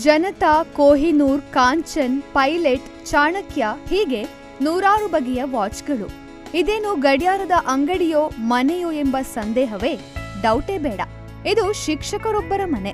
Janata Kohinoor Kanchan Pilot Chanakya ಹೀಗೆ ನೂರಾರು ಬಗೆಯ ವಾಚ್ಗಳು ಇದೇನು ಗಡಿಯಾರದ ಅಂಗಡಿಯೋ ಮನೆಯೋ ಎಂಬ ಸಂದೇಹವೇ ಡೌಟೇ ಬೇಡ ಇದು ಶಿಕ್ಷಕರೊಬ್ಬರ ಮನೆ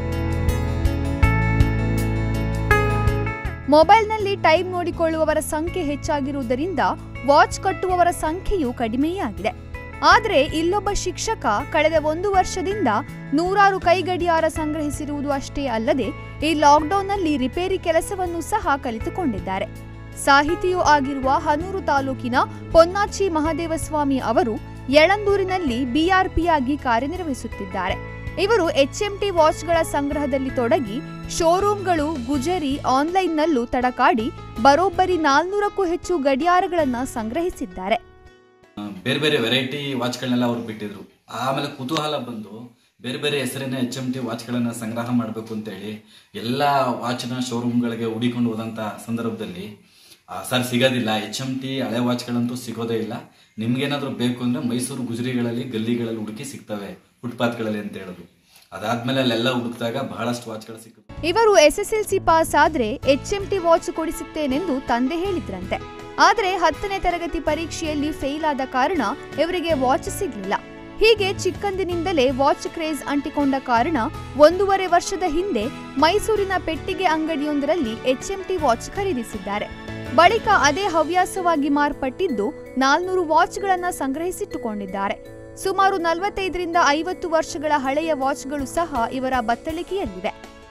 ಮೊಬೈಲ್ನಲ್ಲಿ ಟೈಮ್ ನೋಡಿಕೊಳ್ಳುವವರ ಸಂಖ್ಯೆ ಹೆಚ್ಚಾಗಿರುವುದರಿಂದ ವಾಚ್ ಕಟ್ಟುವವರ ಸಂಖ್ಯೆಯೂ ಕಡಿಮೆಯೇ ಆಗಿದೆ ಆದರೆ ಇಲ್ಲೊಬ್ಬ ಶಿಕ್ಷಕ ಕಳೆದ ಒಂದು ವರ್ಷದಿಂದ ನೂರಾರು ಕೈಗಡಿಯಾರ ಸಂಗ್ರಹಿಸಿರುವುದು ಅಷ್ಟೇ ಅಲ್ಲದೆ ಈ ಲಾಕ್ಡೌನ್ನಲ್ಲಿ ರಿಪೇರಿ ಕೆಲಸವನ್ನು ಸಹ ಕಲಿತುಕೊಂಡಿದ್ದಾರೆ ಸಾಹಿತಿಯೂ ಆಗಿರುವ ಹನೂರು ತಾಲೂಕಿನ ಪೊನ್ನಾಚಿ ಮಹದೇವಸ್ವಾಮಿ ಅವರು ಯಳಂದೂರಿನಲ್ಲಿ ಬಿಆರ್ಪಿಯಾಗಿ ಕಾರ್ಯನಿರ್ವಹಿಸುತ್ತಿದ್ದಾರೆ ಇವರು ಎಚ್ಎಂಟಿ ವಾಚ್ಗಳ ಸಂಗ್ರಹದಲ್ಲಿ ತೊಡಗಿ ಶೋರೂಮ್ಗಳು ಗುಜರಿ ಆನ್ಲೈನ್ನಲ್ಲೂ ತಡಕಾಡಿ ಬರೋಬ್ಬರಿ ನಾಲ್ನೂರಕ್ಕೂ ಹೆಚ್ಚು ಗಡಿಯಾರಗಳನ್ನ ಸಂಗ್ರಹಿಸಿದ್ದಾರೆ ಬೇರೆ ಬೇರೆ ವೆರೈಟಿ ವಾಚ್ಗಳನ್ನೆಲ್ಲ ಅವ್ರು ಬಿಟ್ಟಿದ್ರು ಆಮೇಲೆ ಕುತೂಹಲ ಬಂದು ಬೇರೆ ಬೇರೆ ಹೆಸರಿನ ಎಚ್ ಎಮ್ ಟಿ ವಾಚ್ಗಳನ್ನು ಸಂಗ್ರಹ ಮಾಡಬೇಕು ಅಂತೇಳಿ ಎಲ್ಲ ವಾಚ್ನ ಶೋರೂಮ್ಗಳಿಗೆ ಹುಡಿಕೊಂಡು ಹೋದಂಥ ಸಂದರ್ಭದಲ್ಲಿ ಆ, ಸರ್ ಸಿಗೋದಿಲ್ಲ ಎಚ್ ಎಮ್ ಟಿ ಹಳೆ ವಾಚ್ಗಳಂತೂ ಸಿಗೋದೇ ಇಲ್ಲ ನಿಮ್ಗೇನಾದ್ರೂ ಬೇಕು ಅಂದರೆ ಮೈಸೂರು ಗುಜರಿಗಳಲ್ಲಿ ಗಲ್ಲಿಗಳಲ್ಲಿ ಹುಡುಕಿ ಸಿಗ್ತವೆ ಫುಟ್ಪಾತ್ಗಳಲ್ಲಿ ಅಂತ ಹೇಳಿದ್ರು ಅದಾದ್ಮೇಲೆ ಅಲ್ಲೆಲ್ಲ ಹುಡುಕಿದಾಗ ಬಹಳಷ್ಟು ವಾಚ್ಗಳು ಸಿಕ್ಕಿತು ಇವರು ಎಸ್ಎಸ್ಎಲ್ಸಿ ಪಾಸ್ ಆದ್ರೆ ಎಚ್ಎಂಟಿ ವಾಚ್ ಕೊಡಿಸುತ್ತೇನೆಂದು ತಂದೆ ಹೇಳಿದ್ರಂತೆ ಆದ್ರೆ ಹತ್ತನೇ ತರಗತಿ ಪರೀಕ್ಷೆಯಲ್ಲಿ ಫೇಲ್ ಆದ ಕಾರಣ ಇವರಿಗೆ ವಾಚ್ ಸಿಗ್ಲಿಲ್ಲ ಹೀಗೆ ಚಿಕ್ಕಂದಿನಿಂದಲೇ ವಾಚ್ ಕ್ರೇಜ್ ಅಂಟಿಕೊಂಡ ಕಾರಣ ಒಂದೂವರೆ ವರ್ಷದ ಹಿಂದೆ ಮೈಸೂರಿನ ಪೆಟ್ಟಿಗೆ ಅಂಗಡಿಯೊಂದರಲ್ಲಿ ಎಚ್ಎಂಟಿ ವಾಚ್ ಖರೀದಿಸಿದ್ದಾರೆ ಬಳಿಕ ಅದೇ ಹವ್ಯಾಸವಾಗಿ ಮಾರ್ಪಟ್ಟಿದ್ದು ನಾಲ್ನೂರು ವಾಚ್ಗಳನ್ನ ಸಂಗ್ರಹಿಸಿಟ್ಟುಕೊಂಡಿದ್ದಾರೆ ಸುಮಾರು ನಲವತ್ತೈದರಿಂದ ಐವತ್ತು ವರ್ಷಗಳ ಹಳೆಯ ವಾಚ್ಗಳು ಸಹ ಇವರ ಬತ್ತಳಿಕೆಯಲ್ಲಿವೆ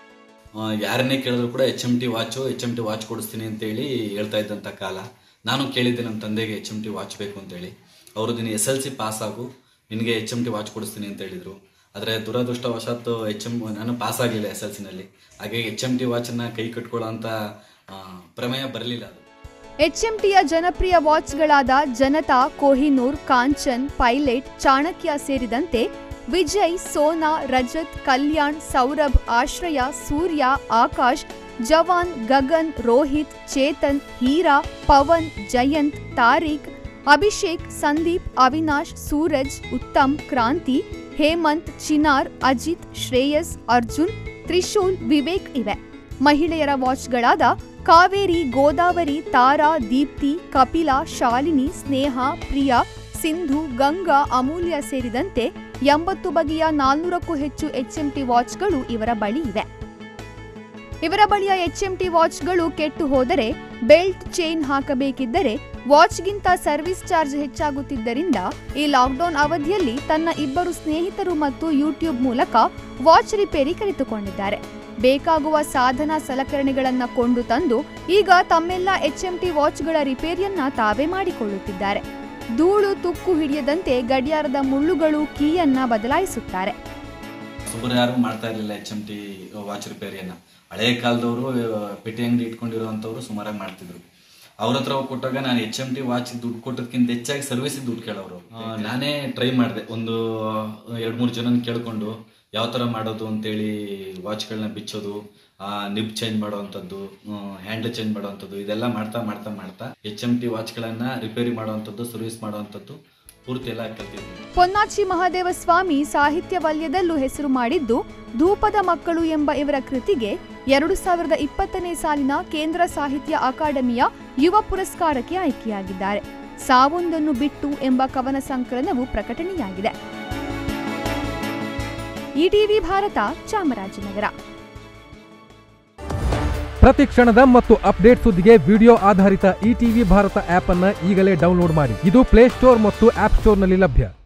ಆ, ಯಾರನ್ನೇ ಕೇಳಿದ್ರು ಕೂಡ H M T watch H M T watch ಕೊಡಿಸ್ತೀನಿ ಅಂತೇಳಿ ಹೇಳ್ತಾ ಇದ್ದಂಥ ಕಾಲ ನಾನು ಕೇಳಿದ್ದೆ ನಮ್ಮ ತಂದೆಗೆ ಎಚ್ ಎಮ್ ಟಿ ವಾಚ್ ಬೇಕು ಅಂತೇಳಿ ಅವರು ದಿನ ಎಸ್ ಎಲ್ ಸಿ ಪಾಸ್ ಆಗು ನಿನಗೆ ಎಚ್ ಎಮ್ ಟಿ ವಾಚ್ ಕೊಡಿಸ್ತೀನಿ ಅಂತ ಹೇಳಿದರು ಆದರೆ ದುರದೃಷ್ಟವಶಾತ್ ಎಚ್ ಎಮ್ ನಾನು ಪಾಸ್ ಆಗಲಿಲ್ಲ ಎಸ್ ಎಲ್ ಸಿನಲ್ಲಿ ಹಾಗೆ ಎಚ್ ಎಮ್ ಟಿ ವಾಚನ್ನು ಕೈ ಕಟ್ಕೊಳ್ಳೋ ಅಂಥ ಆ, ಪ್ರಮೇಯ ಬರಲಿಲ್ಲ ಅದು ಎಚ್ಎಂಟಿಯ ಜನಪ್ರಿಯ ವಾಚ್ಗಳಾದ ಜನತಾ ಕೊಹಿನೂರ್ ಕಾಂಚನ್ ಪೈಲಟ್ ಚಾಣಕ್ಯ ಸೇರಿದಂತೆ ವಿಜಯ್ ಸೋನಾ ರಜತ್ ಕಲ್ಯಾಣ್ ಸೌರಭ್ ಆಶ್ರಯ ಸೂರ್ಯ ಆಕಾಶ್ ಜವಾನ್ ಗಗನ್ ರೋಹಿತ್ ಚೇತನ್ ಹೀರಾ ಪವನ್ ಜಯಂತ್ ತಾರಿಕ್ ಅಭಿಷೇಕ್ ಸಂದೀಪ್ ಅವಿನಾಶ್ ಸೂರಜ್ ಉತ್ತಮ್ ಕ್ರಾಂತಿ ಹೇಮಂತ್ ಚಿನಾರ್ ಅಜಿತ್ ಶ್ರೇಯಸ್ ಅರ್ಜುನ್ ತ್ರಿಶೂಲ್ ವಿವೇಕ್ ಇವೆ ಮಹಿಳೆಯರ ವಾಚ್ಗಳಾದ ಕಾವೇರಿ ಗೋದಾವರಿ ತಾರಾ ದೀಪ್ತಿ ಕಪಿಲಾ ಶಾಲಿನಿ ಸ್ನೇಹ ಪ್ರಿಯಾ ಸಿಂಧು ಗಂಗಾ ಅಮೂಲ್ಯ ಸೇರಿದಂತೆ ಎಂಬತ್ತು ಬಗೆಯ ನಾಲ್ನೂರಕ್ಕೂ ಹೆಚ್ಚು ಎಚ್ಎಂಟಿ ವಾಚ್ಗಳು ಇವರ ಬಳಿ ಇವೆ ಇವರ ಬಳಿಯ ಎಚ್ಎಂಟಿ ವಾಚ್ಗಳು ಕೆಟ್ಟು ಹೋದರೆ ಬೆಲ್ಟ್ ಚೈನ್ ಹಾಕಬೇಕಿದ್ದರೆ ವಾಚ್ಗಿಂತ ಸರ್ವಿಸ್ ಚಾರ್ಜ್ ಹೆಚ್ಚಾಗುತ್ತಿದ್ದರಿಂದ ಈ ಲಾಕ್ಡೌನ್ ಅವಧಿಯಲ್ಲಿ ತನ್ನ ಇಬ್ಬರು ಸ್ನೇಹಿತರು ಮತ್ತು ಯೂಟ್ಯೂಬ್ ಮೂಲಕ ವಾಚ್ ರಿಪೇರಿ ಕಲಿತುಕೊಂಡಿದ್ದಾರೆ ಬೇಕಾಗುವ ಸಾಧನ ಸಲಕರಣೆಗಳನ್ನ ಕೊಂಡು ತಂದು ಈಗ ತಮ್ಮೆಲ್ಲ ಎಚ್ಎಂಟಿ ವಾಚ್ಗಳ ರಿಪೇರಿಯನ್ನ ತಾವೇ ಮಾಡಿಕೊಳ್ಳುತ್ತಿದ್ದಾರೆ ಧೂಳು ತುಕ್ಕು ಹಿಡಿಯದಂತೆ ಗಡಿಯಾರದ ಮುಳ್ಳುಗಳು ಕೀಯನ್ನ ಬದಲಾಯಿಸುತ್ತಾರೆ ಸುಮಾರು ಯಾರು ಮಾಡ್ತಾ ಇರಲಿಲ್ಲ ಎಚ್ ಎಮ್ ಟಿ ವಾಚ್ ರಿಪೇರಿಯನ್ನು ಹಳೆ ಕಾಲದವರು ಪೆಟ್ಟಿ ಅಂಗಡಿ ಇಟ್ಕೊಂಡಿರುವಂಥವ್ರು ಸುಮಾರಾಗಿ ಮಾಡ್ತಿದ್ರು ಅವ್ರ ಹತ್ರ ಹೋಗಿ ಕೊಟ್ಟಾಗ ನಾನು ಎಚ್ ಎಮ್ ಟಿ ವಾಚ್ ದುಡ್ಡು ಕೊಟ್ಟದಕ್ಕಿಂತ ಹೆಚ್ಚಾಗಿ ಸರ್ವಿಸ್ ದುಡ್ಡು ಕೇಳೋರು ಆ, ನಾನೇ ಟ್ರೈ ಮಾಡಿದೆ ಒಂದು ಎರಡು ಮೂರು ಜನನ ಕೇಳ್ಕೊಂಡು ಯಾವ ಥರ ಮಾಡೋದು ಅಂತೇಳಿ ವಾಚ್ಗಳನ್ನ ಬಿಚ್ಚೋದು ನಿಬ್ ಚೇಂಜ್ ಮಾಡುವಂಥದ್ದು ಹ್ಯಾಂಡಲ್ ಚೇಂಜ್ ಮಾಡುವಂಥದ್ದು ಇದೆಲ್ಲ ಮಾಡ್ತಾ ಮಾಡ್ತಾ ಮಾಡ್ತಾ ಎಚ್ ಎಮ್ ಟಿ ವಾಚ್ಗಳನ್ನು ರಿಪೇರಿ ಮಾಡುವಂಥದ್ದು ಸರ್ವಿಸ್ ಮಾಡುವಂಥದ್ದು ಪೂರ್ತಿ ಎಲ್ಲ ಕಲ್ತಿದ್ದೆ ಪೊನ್ನಾಚಿ ಮಹಾದೇವ ಸ್ವಾಮಿ ಸಾಹಿತ್ಯ ವಲಯದಲ್ಲೂ ಹೆಸರು ಮಾಡಿದ್ದು ಧೂಪದ ಮಕ್ಕಳು ಎಂಬ ಇವರ ಕೃತಿಗೆ ಎರಡು ಸಾವಿರದ ಇಪ್ಪತ್ತನೇ ಸಾಲಿನ ಕೇಂದ್ರ ಸಾಹಿತ್ಯ ಅಕಾಡೆಮಿಯ ಯುವ ಪುರಸ್ಕಾರಕ್ಕೆ ಆಯ್ಕೆಯಾಗಿದ್ದಾರೆ ಸಾವೊಂದನ್ನು ಬಿಟ್ಟು ಎಂಬ ಕವನ ಸಂಕಲನವು ಪ್ರಕಟಣೆಯಾಗಿದೆ ಇಟಿವಿ ಭಾರತ ಚಾಮರಾಜನಗರ ಪ್ರತಿ ಕ್ಷಣದ ಮತ್ತು ಅಪ್ಡೇಟ್ ಸುದ್ದಿಗೆ ವಿಡಿಯೋ ಆಧಾರಿತ ಇಟಿವಿ ಭಾರತ ಆಪ್ ಅನ್ನ ಈಗಲೇ ಡೌನ್ಲೋಡ್ ಮಾಡಿ ಇದು ಪ್ಲೇಸ್ಟೋರ್ ಮತ್ತು ಆಪ್ ಸ್ಟೋರ್ನಲ್ಲಿ ಲಭ್ಯ